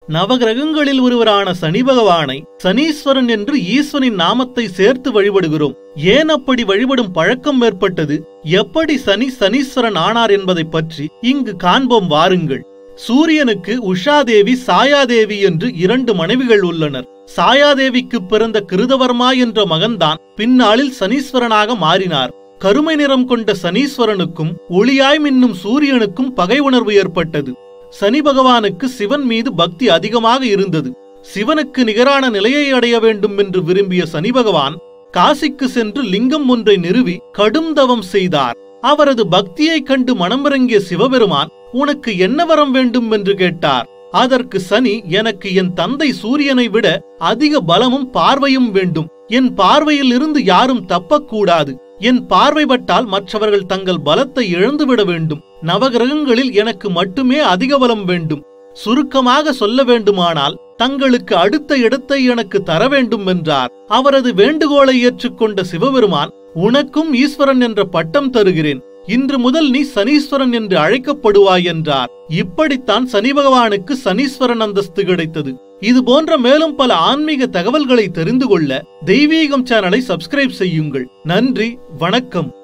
நவகிரகங்களில் ஒருவரான சனி பகவானை சனீஸ்வரன் என்று ஈஸ்வரின் நாமத்தை சேர்த்து வழிபடுகிறோம் ஏன் அப்படி வழிபடும் பழக்கம் ஏற்பட்டது எப்படி சனி சனீஸ்வரன் ஆனார் என்பதை பற்றி இங்கு காண்போம் வாருங்கள் சூரியனுக்கு உஷாதேவி சாயாதேவி என்று இரண்டு மனைவிகள் உள்ளனர் சாயாதேவிக்கு பிறந்த கிருதவர்மா என்ற மகன்தான் பின்னாளில் சனீஸ்வரனாக மாறினார் கருமை நிறம் கொண்ட சனீஸ்வரனுக்கும் ஒளியாய் மின்னும் சூரியனுக்கும் பகை உணர்வு ஏற்பட்டது சனி பகவானுக்கு சிவன் மீது பக்தி அதிகமாக இருந்தது சிவனுக்கு நிகரான நிலையை அடைய வேண்டும் என்று விரும்பிய சனி பகவான் காசிக்கு சென்று லிங்கம் ஒன்றை நிறுவி கடும் தவம் செய்தார் அவரது பக்தியைக் கண்டு மனமிறங்கிய சிவபெருமான் உனக்கு என்ன வரம் வேண்டும் என்று கேட்டார் அதற்கு சனி எனக்கு என் தந்தை சூரியனை விட அதிக பலமும் பார்வையும் வேண்டும் என் பார்வையில் இருந்து யாரும் தப்பக்கூடாது என் பார்வைப்பட்டால் மற்றவர்கள் தங்கள் பலத்தை இழந்துவிட வேண்டும் நவகிரகங்களில் எனக்கு மட்டுமே அதிக பலம் வேண்டும் சுருக்கமாக சொல்ல வேண்டுமானால் தங்களுக்கு அடுத்த இடத்தை எனக்கு தர வேண்டும் என்றார் அவரது வேண்டுகோளை ஏற்றுக்கொண்ட சிவபெருமான் உனக்கும் ஈஸ்வரன் என்ற பட்டம் தருகிறேன் இன்று முதல் நீ சனீஸ்வரன் என்று அழைக்கப்படுவாய் என்றார் இப்படித்தான் சனி பகவானுக்கு சனீஸ்வரன் அந்தஸ்து கிடைத்தது இது போன்ற மேலும் பல ஆன்மீக தகவல்களை தெரிந்து கொள்ள தெய்வீகம் சேனலை சப்ஸ்கிரைப் செய்யுங்கள் நன்றி வணக்கம்